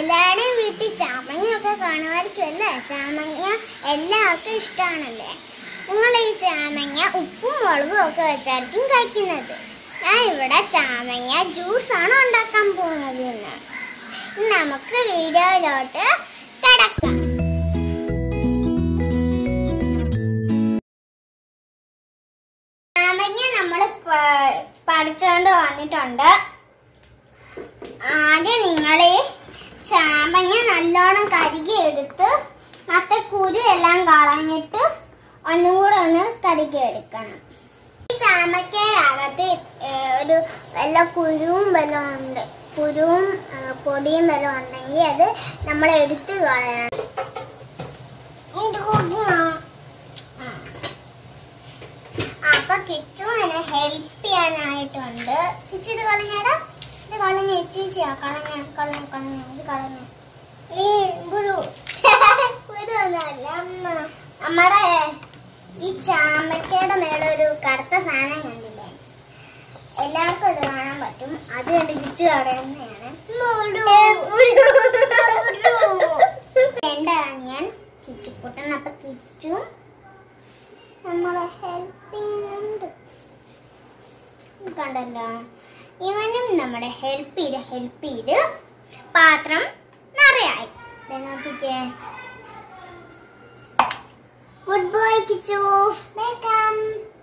എല്ലാവരുടെയും വീട്ടിൽ ചാമങ്ങയൊക്കെ കാണുമായിരിക്കും അല്ലേ ചാമങ്ങ എല്ലാവർക്കും ഇഷ്ടമാണല്ലേ നിങ്ങൾ ഈ ചാമങ്ങ ഉപ്പും മുളകും ഒക്കെ വെച്ചായിരിക്കും കഴിക്കുന്നത് ഞാൻ ഇവിടെ ചാമങ്ങ ജ്യൂസാണ് ഉണ്ടാക്കാൻ പോകുന്നത് ഇന്ന് ഇനി നമുക്ക് വീഡിയോയിലോട്ട് കിടക്കാം ചാമങ്ങ നമ്മൾ പഠിച്ചുകൊണ്ട് വന്നിട്ടുണ്ട് ആദ്യം നിങ്ങൾ ചാമ്പങ്ങ നല്ലോണം കരുകി എടുത്ത് മറ്റേ കുരു എല്ലാം കളഞ്ഞിട്ട് ഒന്നും കൂടെ ഒന്ന് കരുകി എടുക്കണം ഈ ചാമ്പക്കയുടെ അകത്ത് ഏഹ്, ഒരു വല്ല കുരുവും വല്ലതും ഉണ്ട് കുരുവും ഏഹ്, പൊടിയും വല്ലതും ഉണ്ടെങ്കിൽ അത് നമ്മൾ എടുത്ത് കളയണം ഇത് കൊടുക്കണം. ആ. അപ്പൊ കിച്ചു എന്നെ ഹെൽപ്പ് ചെയ്യാനായിട്ടുണ്ട് കിച്ചു ഇത് കളഞ്ഞേടാ ഇത് കളഞ്ഞ ചേച്ചിയാ കളഞ്ഞ കളഞ്ഞ കളഞ്ഞ ഇത് കളഞ്ഞ ഈ ഗുരു ഗുരു ഒന്നുമല്ല അമ്മ നമ്മുടെ ഈ ചാമ്പക്കയുടെ മേലെ ഒരു കറുത്ത സാധനം കണ്ടില്ലേ എല്ലാവർക്കും ഇത് കാണാൻ പറ്റും അത് കണ്ട് കിച്ചു കളയുന്നതാണ് വേണ്ട ഞാൻ കിച്ചുക്കുട്ടൻ അപ്പൊ കിച്ചു നമ്മളെ ഹെൽപ്പ് ചെയ്യുന്നുണ്ട് കണ്ടല്ലോ ഇവനും നമ്മുടെ ഹെൽപ്പ് ചെയ്ത് ഹെൽപ്പ് ചെയ്ത് പാത്രം നിറയായി ദേ നോക്കിക്കേ ഗുഡ് ബോയ് കിച്ചു വെൽക്കം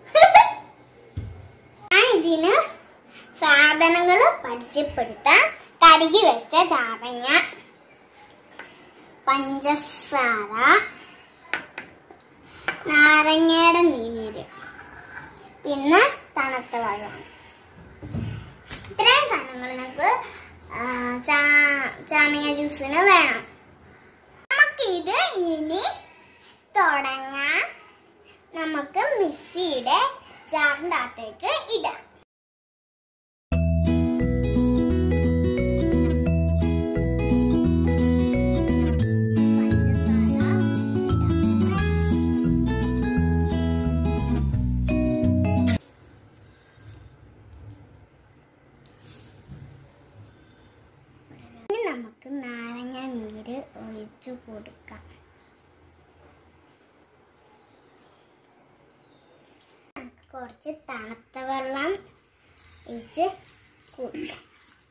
ഞാൻ ഇതിന് സാധനങ്ങൾ പരിചയപ്പെടുത്താം കരുകി വെച്ച ചാവങ്ങ പഞ്ചസാര നാരങ്ങയുടെ നീര് പിന്നെ തണുത്ത വെള്ളം ഇത്രയും സാധനങ്ങൾ നമുക്ക് ആ, ചാ- ചാമിയ ജ്യൂസിന് വേണം നമുക്കിത് ഇനി തുടങ്ങാം നമുക്ക് മിക്സിയുടെ ജാറിൻ്റെ അകത്തേക്ക് ഇടാം പഞ്ചസാര ഇടാം. ഇനി നമുക്ക് നാരങ്ങ നീര് ഒഴിച്ചു കൊടുക്കാം നമുക്ക് കുറച്ച് തണുത്ത വെള്ളം ഒഴിച്ച് കൊടുക്കാം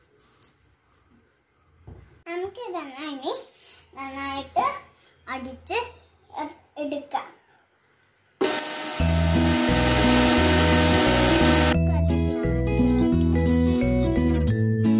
നമുക്ക് ഇനി നന്നായിട്ട് അടിച്ച് എ- എടുക്കാം കുറച്ച് ഗ്ലാസ്സിലോട്ട് ഒഴിക്കാം.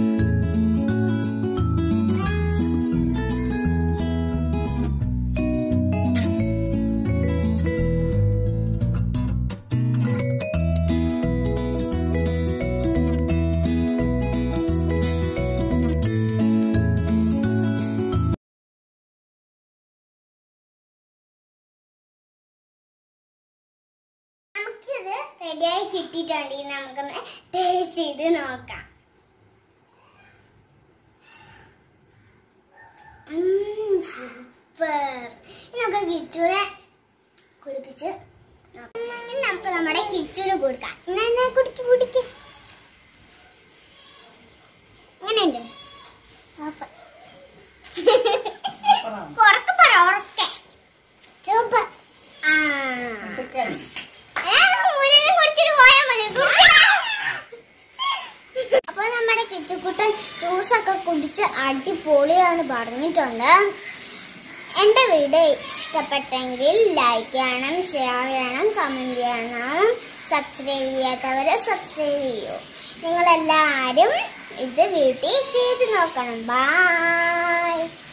നമുക്കിത് റെഡിയായി കിട്ടിയിട്ടുണ്ടെങ്കിൽ നമുക്കൊന്ന് ടേസ്റ്റ് ചെയ്ത് നോക്കാം സൂപ്പർ ഇനി നമുക്ക് കിച്ചൂരെ കുടിപ്പിച്ച് നോക്കാം. ഇനി നമുക്ക് നമ്മുടെ കിച്ചൂര് കൊടുക്കാം എന്നാ എന്നാ കുടിക്ക് കുടിക്ക് എങ്ങനെയുണ്ട് സൂപ്പർ ഉറക്കെ പറ ഉറക്കെ സൂപ്പർ ആ മുരനെ കുടിച്ചിട്ട് പോയാ മതി അപ്പൊ നമ്മുടെ കിച്ചുക്കുട്ടൻ ജ്യൂസ് ഒക്കെ കുടിച്ച് അടിപൊളിയാന്ന് പറഞ്ഞിട്ടുണ്ട് എൻ്റെ വീഡിയോ ഇഷ്ടപ്പെട്ടെങ്കിൽ ലൈക്ക് ചെയ്യണം ഷെയർ ചെയ്യണം കമൻറ്റ് ചെയ്യണം സബ്സ്ക്രൈബ് ചെയ്യാത്തവരെ സബ്സ്ക്രൈബ് ചെയ്യൂ നിങ്ങളെല്ലാവരും ഇത് വീട്ടിൽ ചെയ്ത് നോക്കണം ബായ്